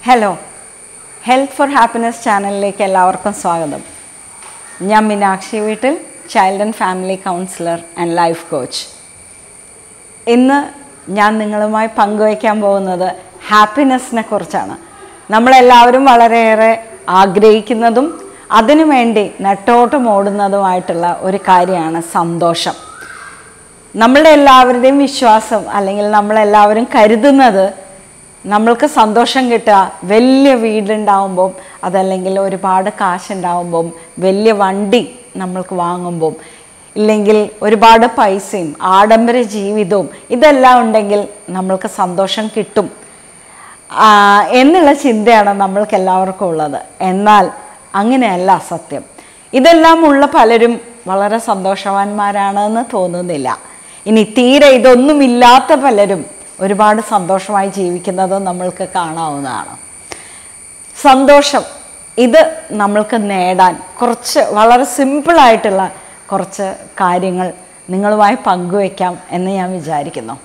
hello health four happiness ചാനലിലേക്ക് എല്ലാവർക്കും സ്വാഗതം ഞാൻ മീനാക്ഷി വീട്ടിൽ child and family counsellor and life coach ഇന്ന് ഞാൻ നിങ്ങളുമായി പങ്കുവയ്ക്കാൻ പോകുന്നത് ഹാപ്പിനെസ്സിനെ കുറിച്ചാണ് നമ്മളെല്ലാവരും വളരെയേറെ ആഗ്രഹിക്കുന്നതും അതിനുവേണ്ടി നെട്ടോട്ടം ഓടുന്നതുമായിട്ടുള്ള ഒരു കാര്യമാണ് സന്തോഷം നമ്മളുടെ എല്ലാവരുടെയും വിശ്വാസം അല്ലെങ്കിൽ നമ്മളെല്ലാവരും കരുതുന്നത് നമ്മൾക്ക് സന്തോഷം കിട്ടുക വലിയ വീടുണ്ടാവുമ്പം അതല്ലെങ്കിൽ ഒരുപാട് കാശുണ്ടാവുമ്പം വലിയ വണ്ടി നമ്മൾക്ക് വാങ്ങുമ്പം ഇല്ലെങ്കിൽ ഒരുപാട് പൈസയും ആഡംബര ജീവിതവും ഇതെല്ലാം ഉണ്ടെങ്കിൽ നമ്മൾക്ക് സന്തോഷം കിട്ടും ആ, എന്നുള്ള ചിന്തയാണ് നമ്മൾക്ക് എല്ലാവർക്കും ഉള്ളത് എന്നാൽ അങ്ങനെയല്ല സത്യം ഇതെല്ലാം ഉള്ള പലരും വളരെ സന്തോഷവാന്മാരാണെന്ന് തോന്നുന്നില്ല ഇനി തീരെ ഇതൊന്നുമില്ലാത്ത പലരും ഒരുപാട് സന്തോഷമായി ജീവിക്കുന്നതും നമ്മൾക്ക് കാണാവുന്നതാണ് സന്തോഷം ഇത് നമ്മൾക്ക് നേടാൻ കുറച്ച് വളരെ സിമ്പിളായിട്ടുള്ള കുറച്ച് കാര്യങ്ങൾ നിങ്ങളുമായി പങ്കുവയ്ക്കാം എന്ന് ഞാൻ വിചാരിക്കുന്നു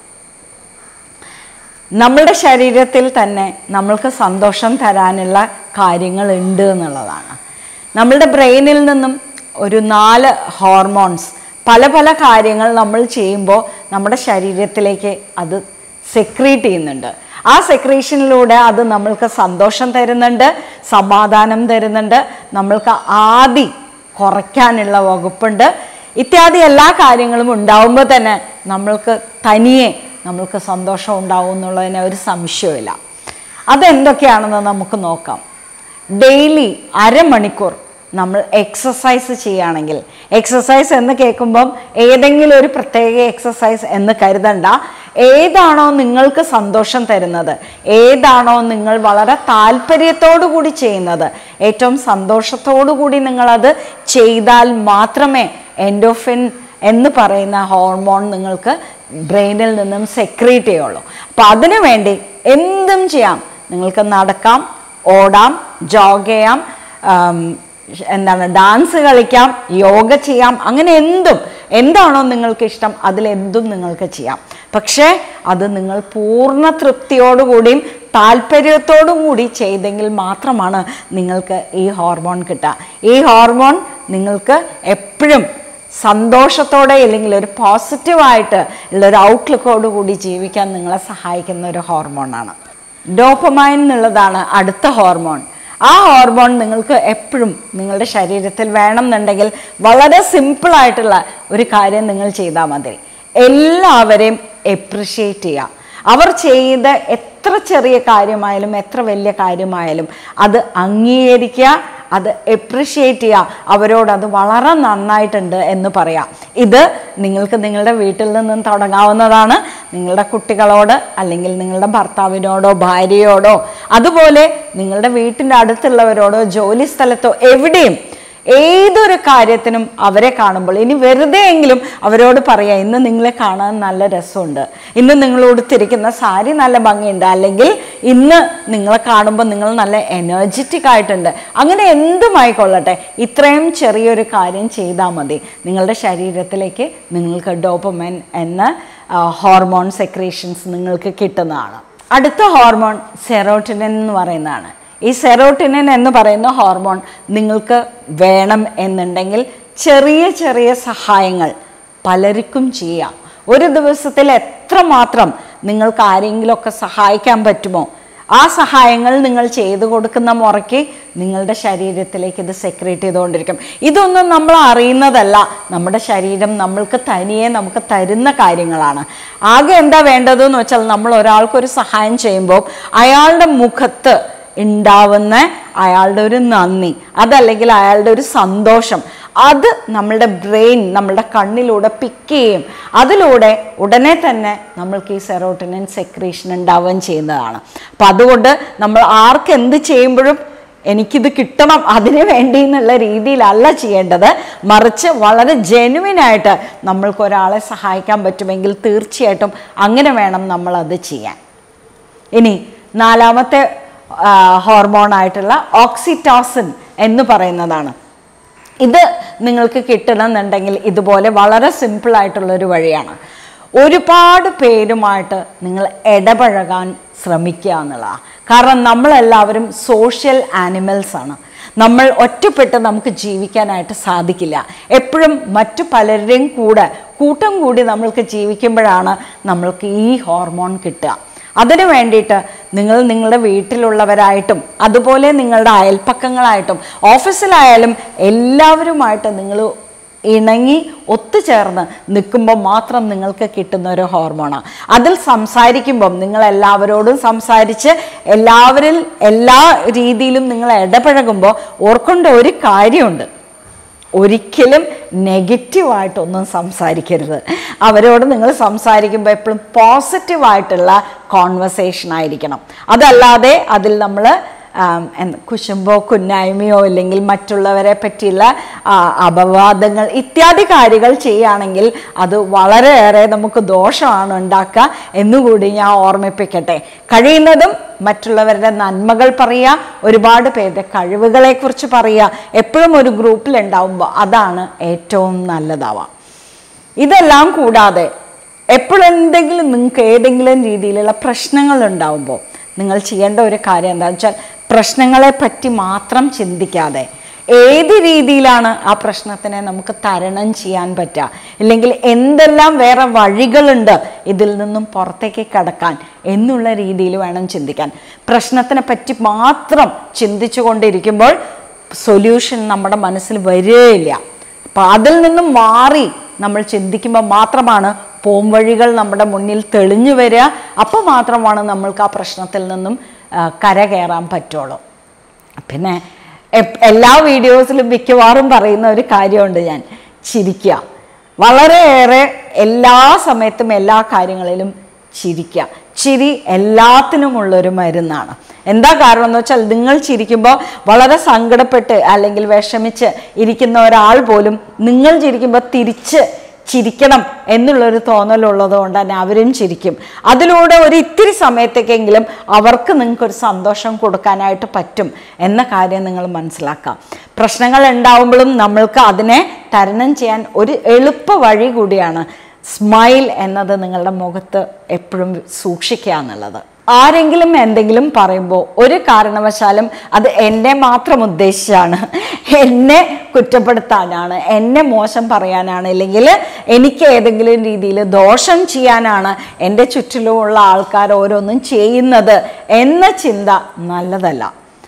നമ്മളുടെ ശരീരത്തിൽ തന്നെ നമ്മൾക്ക് സന്തോഷം തരാനുള്ള കാര്യങ്ങൾ ഉണ്ട് എന്നുള്ളതാണ് നമ്മളുടെ ബ്രെയിനിൽ നിന്നും ഒരു നാല് ഹോർമോൺസ് പല പല കാര്യങ്ങൾ നമ്മൾ ചെയ്യുമ്പോൾ നമ്മുടെ ശരീരത്തിലേക്ക് അത് സെക്രീറ്റ് ചെയ്യുന്നുണ്ട് ആ സെക്രീഷനിലൂടെ അത് നമ്മൾക്ക് സന്തോഷം തരുന്നുണ്ട് സമാധാനം തരുന്നുണ്ട് നമ്മൾക്ക് ആദി കുറയ്ക്കാനുള്ള വകുപ്പുണ്ട് ഇത്യാദി എല്ലാ കാര്യങ്ങളും ഉണ്ടാവുമ്പോൾ തന്നെ നമ്മൾക്ക് തനിയെ നമ്മൾക്ക് സന്തോഷം ഉണ്ടാവും എന്നുള്ളതിന് ഒരു സംശയമില്ല അതെന്തൊക്കെയാണെന്ന് നമുക്ക് നോക്കാം ഡെയിലി അരമണിക്കൂർ നമ്മൾ എക്സസൈസ് ചെയ്യുകയാണെങ്കിൽ എക്സസൈസ് എന്ന് കേൾക്കുമ്പം ഏതെങ്കിലും ഒരു പ്രത്യേക എക്സസൈസ് എന്ന് കരുതണ്ട ഏതാണോ നിങ്ങൾക്ക് സന്തോഷം തരുന്നത് ഏതാണോ നിങ്ങൾ വളരെ താല്പര്യത്തോടു കൂടി ചെയ്യുന്നത് ഏറ്റവും സന്തോഷത്തോടു കൂടി നിങ്ങളത് ചെയ്താൽ മാത്രമേ എൻഡോഫിൻ എന്ന് പറയുന്ന ഹോർമോൺ നിങ്ങൾക്ക് ബ്രെയിനിൽ നിന്നും സെക്രീറ്റ് ചെയ്യുള്ളൂ അപ്പോൾ അതിനു വേണ്ടി എന്തും ചെയ്യാം നിങ്ങൾക്ക് നടക്കാം ഓടാം ജോഗ് ചെയ്യാം ആം, എന്താണ് ഡാൻസ് കളിക്കാം യോഗ ചെയ്യാം അങ്ങനെ എന്തും എന്താണോ നിങ്ങൾക്ക് ഇഷ്ടം അതിലെന്തും നിങ്ങൾക്ക് ചെയ്യാം പക്ഷേ അത് നിങ്ങൾ പൂർണ്ണ തൃപ്തിയോടുകൂടിയും താല്പര്യത്തോടും കൂടി ചെയ്തെങ്കിൽ മാത്രമാണ് നിങ്ങൾക്ക് ഈ ഹോർമോൺ കിട്ടുക ഈ ഹോർമോൺ നിങ്ങൾക്ക് എപ്പോഴും സന്തോഷത്തോടെ അല്ലെങ്കിൽ ഒരു പോസിറ്റീവായിട്ട് ഉള്ള ഒരു ഔട്ട്ലുക്കോട് കൂടി ജീവിക്കാൻ നിങ്ങളെ സഹായിക്കുന്ന ഒരു ഹോർമോണാണ് ഡോപ്പമൈൻ എന്നുള്ളതാണ് അടുത്ത ഹോർമോൺ ആ ഹോർമോൺ നിങ്ങൾക്ക് എപ്പോഴും നിങ്ങളുടെ ശരീരത്തിൽ വേണം എന്നുണ്ടെങ്കിൽ വളരെ സിമ്പിളായിട്ടുള്ള ഒരു കാര്യം നിങ്ങൾ ചെയ്താൽ മതി എല്ലാവരെയും എപ്രിഷ്യേറ്റ് ചെയ്യുക അവർ ചെയ്ത എത്ര ചെറിയ കാര്യമായാലും എത്ര വലിയ കാര്യമായാലും അത് അംഗീകരിക്കുക അത് എപ്രിഷ്യേറ്റ് ചെയ്യുക അവരോട് അത് വളരെ നന്നായിട്ടുണ്ട് എന്ന് പറയാം ഇത് നിങ്ങൾക്ക് നിങ്ങളുടെ വീട്ടിൽ നിന്നും തുടങ്ങാവുന്നതാണ് നിങ്ങളുടെ കുട്ടികളോട് അല്ലെങ്കിൽ നിങ്ങളുടെ ഭർത്താവിനോടോ ഭാര്യയോടോ അതുപോലെ നിങ്ങളുടെ വീട്ടിൻ്റെ അടുത്തുള്ളവരോടോ ജോലി സ്ഥലത്തോ എവിടെയും ഏതൊരു കാര്യത്തിനും അവരെ കാണുമ്പോൾ ഇനി വെറുതെ എങ്കിലും അവരോട് പറയാം ഇന്ന് നിങ്ങളെ കാണാൻ നല്ല രസമുണ്ട് ഇന്ന് നിങ്ങൾ ഉടുത്തിരിക്കുന്ന സാരി നല്ല ഭംഗിയുണ്ട് അല്ലെങ്കിൽ ഇന്ന് നിങ്ങളെ കാണുമ്പോൾ നിങ്ങൾ നല്ല എനർജറ്റിക് ആയിട്ടുണ്ട് അങ്ങനെ എന്തുമായിക്കൊള്ളട്ടെ ഇത്രയും ചെറിയൊരു കാര്യം ചെയ്താൽ മതി നിങ്ങളുടെ ശരീരത്തിലേക്ക് നിങ്ങൾക്ക് ഡോപ്പമൈൻ എന്ന ഹോർമോൺ സെക്രീഷൻസ് നിങ്ങൾക്ക് കിട്ടുന്നതാണ് അടുത്ത ഹോർമോൺ സെറോട്ടിനിൻ എന്ന് പറയുന്നതാണ് ഈ സെറോട്ടിനിൻ എന്ന് പറയുന്ന ഹോർമോൺ നിങ്ങൾക്ക് വേണം എന്നുണ്ടെങ്കിൽ ചെറിയ ചെറിയ സഹായങ്ങൾ പലർക്കും ചെയ്യാം ഒരു ദിവസത്തിൽ എത്രമാത്രം നിങ്ങൾക്ക് ആരെങ്കിലുമൊക്കെ സഹായിക്കാൻ പറ്റുമോ ആ സഹായങ്ങൾ നിങ്ങൾ ചെയ്തു കൊടുക്കുന്ന മുറയ്ക്ക് നിങ്ങളുടെ ശരീരത്തിലേക്ക് ഇത് സെക്രേറ്റ് ചെയ്തുകൊണ്ടിരിക്കും ഇതൊന്നും നമ്മൾ അറിയുന്നതല്ല നമ്മുടെ ശരീരം നമ്മൾക്ക് തനിയെ നമുക്ക് തരുന്ന കാര്യങ്ങളാണ് ആകെ എന്താ വേണ്ടതെന്ന് വെച്ചാൽ നമ്മൾ ഒരാൾക്കൊരു സഹായം ചെയ്യുമ്പോൾ അയാളുടെ മുഖത്ത് ഉണ്ടാവുന്ന അയാളുടെ ഒരു നന്ദി അതല്ലെങ്കിൽ അയാളുടെ ഒരു സന്തോഷം അത് നമ്മളുടെ ബ്രെയിൻ നമ്മളുടെ കണ്ണിലൂടെ പിക്ക് ചെയ്യും അതിലൂടെ ഉടനെ തന്നെ നമ്മൾക്ക് ഈ സെറോട്ടിനിൻ സെക്രീഷൻ ഉണ്ടാവുകയും ചെയ്യുന്നതാണ് അപ്പം അതുകൊണ്ട് നമ്മൾ ആർക്ക് എന്ത് ചെയ്യുമ്പോഴും എനിക്കിത് കിട്ടണം അതിന് വേണ്ടി എന്നുള്ള രീതിയിലല്ല ചെയ്യേണ്ടത് മറിച്ച് വളരെ ജെനുവിനായിട്ട് നമ്മൾക്ക് ഒരാളെ സഹായിക്കാൻ പറ്റുമെങ്കിൽ തീർച്ചയായിട്ടും അങ്ങനെ വേണം നമ്മളത് ചെയ്യാൻ ഇനി നാലാമത്തെ ഹോർമോൺ ആയിട്ടുള്ള ഓക്സിറ്റോസിൻ എന്ന് പറയുന്നതാണ് ഇത് നിങ്ങൾക്ക് കിട്ടണമെന്നുണ്ടെങ്കിൽ ഇതുപോലെ വളരെ സിമ്പിൾ ആയിട്ടുള്ളൊരു വഴിയാണ് ഒരുപാട് പേരുമായിട്ട് നിങ്ങൾ ഇടപഴകാൻ ശ്രമിക്കുക എന്നുള്ളതാണ് കാരണം നമ്മളെല്ലാവരും സോഷ്യൽ ആനിമൽസ് ആണ് നമ്മൾ ഒറ്റപ്പെട്ട് നമുക്ക് ജീവിക്കാനായിട്ട് സാധിക്കില്ല എപ്പോഴും മറ്റു പലരുടെയും കൂടെ കൂട്ടം കൂടി നമ്മൾക്ക് ജീവിക്കുമ്പോഴാണ് നമ്മൾക്ക് ഈ ഹോർമോൺ കിട്ടുക അതിനു വേണ്ടിയിട്ട് നിങ്ങൾ നിങ്ങളുടെ വീട്ടിലുള്ളവരായിട്ടും അതുപോലെ നിങ്ങളുടെ അയൽപ്പക്കങ്ങളായിട്ടും ഓഫീസിലായാലും എല്ലാവരുമായിട്ട് നിങ്ങൾ ഇണങ്ങി ഒത്തുചേർന്ന് നിൽക്കുമ്പോൾ മാത്രം നിങ്ങൾക്ക് കിട്ടുന്ന ഒരു ഹോർമോണാണ് അതിൽ സംസാരിക്കുമ്പം നിങ്ങൾ എല്ലാവരോടും സംസാരിച്ച് എല്ലാവരിൽ എല്ലാ രീതിയിലും നിങ്ങൾ ഇടപഴകുമ്പോൾ ഓർക്കേണ്ട ഒരു കാര്യമുണ്ട് ഒരിക്കലും നെഗറ്റീവായിട്ടൊന്നും സംസാരിക്കരുത് അവരോട് നിങ്ങൾ സംസാരിക്കുമ്പോൾ എപ്പോഴും പോസിറ്റീവായിട്ടുള്ള കോൺവെർസേഷൻ ആയിരിക്കണം അതല്ലാതെ അതിൽ നമ്മൾ കുശുമ്പോ കുന്നായ്മയോ ഇല്ലെങ്കിൽ മറ്റുള്ളവരെ പറ്റിയുള്ള ആ, അപവാദങ്ങൾ ഇത്യാദി കാര്യങ്ങൾ ചെയ്യുകയാണെങ്കിൽ അത് വളരെയേറെ നമുക്ക് ദോഷമാണ് ഉണ്ടാക്കുക എന്നുകൂടി ഞാൻ ഓർമ്മിപ്പിക്കട്ടെ കഴിയുന്നതും മറ്റുള്ളവരുടെ നന്മകൾ പറയുക ഒരുപാട് പേരുടെ കഴിവുകളെക്കുറിച്ച് പറയുക എപ്പോഴും ഒരു ഗ്രൂപ്പിലുണ്ടാവുമ്പോൾ അതാണ് ഏറ്റവും നല്ലതാവുക ഇതെല്ലാം കൂടാതെ എപ്പോഴെന്തെങ്കിലും നിങ്ങൾക്ക് ഏതെങ്കിലും രീതിയിലുള്ള പ്രശ്നങ്ങൾ ഉണ്ടാവുമ്പോൾ നിങ്ങൾ ചെയ്യേണ്ട ഒരു കാര്യം എന്താണെന്ന് വെച്ചാൽ പ്രശ്നങ്ങളെ പറ്റി മാത്രം ചിന്തിക്കാതെ ഏത് രീതിയിലാണ് ആ പ്രശ്നത്തിനെ നമുക്ക് തരണം ചെയ്യാൻ പറ്റുക ഇല്ലെങ്കിൽ എന്തെല്ലാം വേറെ വഴികളുണ്ട് ഇതിൽ നിന്നും പുറത്തേക്ക് കടക്കാൻ എന്നുള്ള രീതിയിൽ വേണം ചിന്തിക്കാൻ പ്രശ്നത്തിനെ പറ്റി മാത്രം ചിന്തിച്ചു കൊണ്ടിരിക്കുമ്പോൾ സൊല്യൂഷൻ നമ്മുടെ മനസ്സിൽ വരികയില്ല അപ്പം അതിൽ നിന്നും മാറി നമ്മൾ ചിന്തിക്കുമ്പോൾ മാത്രമാണ് പോംവഴികൾ നമ്മുടെ മുന്നിൽ തെളിഞ്ഞു വരിക അപ്പോൾ മാത്രമാണ് നമ്മൾക്ക് ആ പ്രശ്നത്തിൽ നിന്നും ആ, കരകയറാൻ പറ്റുള്ളൂ പിന്നെ എപ്- എല്ലാ വീഡിയോസിലും മിക്കവാറും പറയുന്ന ഒരു കാര്യമുണ്ട് ഞാൻ ചിരിക്കുക വളരെയേറെ എല്ലാ സമയത്തും എല്ലാ കാര്യങ്ങളിലും ചിരിക്കുക ചിരി എല്ലാത്തിനുമുള്ളൊരു മരുന്നാണ് എന്താ കാരണം എന്ന് വെച്ചാൽ നിങ്ങൾ ചിരിക്കുമ്പോൾ വളരെ സങ്കടപ്പെട്ട് അല്ലെങ്കിൽ വിഷമിച്ച് ഇരിക്കുന്ന ഒരാൾ പോലും നിങ്ങൾ ചിരിക്കുമ്പോൾ തിരിച്ച് ചിരിക്കണം എന്നുള്ളൊരു തോന്നലുള്ളത് കൊണ്ട് തന്നെ അവരും ചിരിക്കും അതിലൂടെ ഒരു ഇത്തിരി സമയത്തേക്കെങ്കിലും അവർക്ക് നിങ്ങൾക്കൊരു സന്തോഷം കൊടുക്കാനായിട്ട് പറ്റും എന്ന കാര്യം നിങ്ങൾ മനസ്സിലാക്കാം പ്രശ്നങ്ങൾ ഉണ്ടാവുമ്പോഴും നമ്മൾക്ക് അതിനെ തരണം ചെയ്യാൻ ഒരു എളുപ്പ വഴി കൂടിയാണ് സ്മൈൽ എന്നത് നിങ്ങളുടെ മുഖത്ത് എപ്പോഴും സൂക്ഷിക്കുക എന്നുള്ളത് ആരെങ്കിലും എന്തെങ്കിലും പറയുമ്പോൾ ഒരു കാരണവശാലും അത് എന്നെ മാത്രം ഉദ്ദേശിച്ചാണ് എന്നെ കുറ്റപ്പെടുത്താനാണ് എന്നെ മോശം പറയാനാണ് ഇല്ലെങ്കിൽ എനിക്ക് ഏതെങ്കിലും രീതിയിൽ ദോഷം ചെയ്യാനാണ് എൻ്റെ ചുറ്റിലുമുള്ള ആൾക്കാർ ഓരോന്നും ചെയ്യുന്നത് എന്ന ചിന്ത നല്ലതല്ല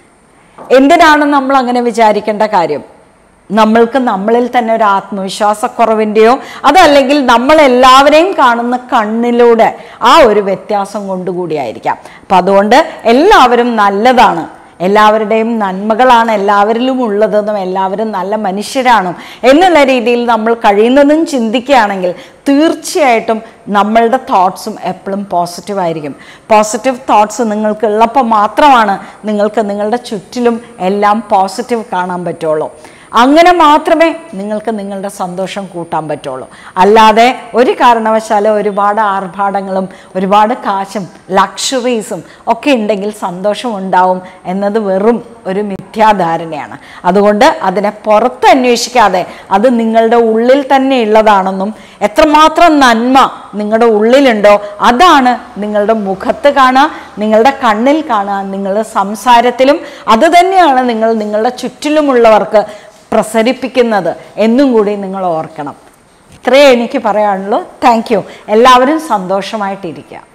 എന്തിനാണ് നമ്മൾ അങ്ങനെ വിചാരിക്കേണ്ട കാര്യം നമ്മൾക്ക് നമ്മളിൽ തന്നെ ഒരു ആത്മവിശ്വാസക്കുറവിൻ്റെയോ അതല്ലെങ്കിൽ നമ്മൾ എല്ലാവരെയും കാണുന്ന കണ്ണിലൂടെ ആ ഒരു വ്യത്യാസം കൊണ്ടുകൂടിയായിരിക്കാം അപ്പം അതുകൊണ്ട് എല്ലാവരും നല്ലതാണ് എല്ലാവരുടെയും നന്മകളാണ് എല്ലാവരിലും ഉള്ളതെന്നും എല്ലാവരും നല്ല മനുഷ്യരാണും എന്നുള്ള രീതിയിൽ നമ്മൾ കഴിയുന്നതും ചിന്തിക്കുകയാണെങ്കിൽ തീർച്ചയായിട്ടും നമ്മളുടെ തോട്ട്സും എപ്പോഴും പോസിറ്റീവ് ആയിരിക്കും പോസിറ്റീവ് തോട്ട്സ് നിങ്ങൾക്ക് ഉള്ളപ്പോൾ മാത്രമാണ് നിങ്ങൾക്ക് നിങ്ങളുടെ ചുറ്റിലും എല്ലാം പോസിറ്റീവ് കാണാൻ പറ്റുള്ളൂ അങ്ങനെ മാത്രമേ നിങ്ങൾക്ക് നിങ്ങളുടെ സന്തോഷം കൂട്ടാൻ പറ്റുള്ളൂ അല്ലാതെ ഒരു കാരണവശാലും ഒരുപാട് ആർഭാടങ്ങളും ഒരുപാട് കാശും ലക്ഷറീസും ഒക്കെ ഉണ്ടെങ്കിൽ സന്തോഷം ഉണ്ടാവും എന്നത് വെറും ഒരു മിഥ്യാധാരണയാണ് അതുകൊണ്ട് അതിനെ പുറത്ത് അന്വേഷിക്കാതെ അത് നിങ്ങളുടെ ഉള്ളിൽ തന്നെ ഉള്ളതാണെന്നും എത്രമാത്രം നന്മ നിങ്ങളുടെ ഉള്ളിലുണ്ടോ അതാണ് നിങ്ങളുടെ മുഖത്ത് കാണുക നിങ്ങളുടെ കണ്ണിൽ കാണുക നിങ്ങളുടെ സംസാരത്തിലും അത് തന്നെയാണ് നിങ്ങൾ നിങ്ങളുടെ ചുറ്റിലുമുള്ളവർക്ക് പ്രസരിപ്പിക്കുന്നത് എന്നും കൂടി നിങ്ങൾ ഓർക്കണം ഇത്രയേ എനിക്ക് പറയാനുള്ളൂ താങ്ക് യു എല്ലാവരും സന്തോഷമായിട്ടിരിക്കുക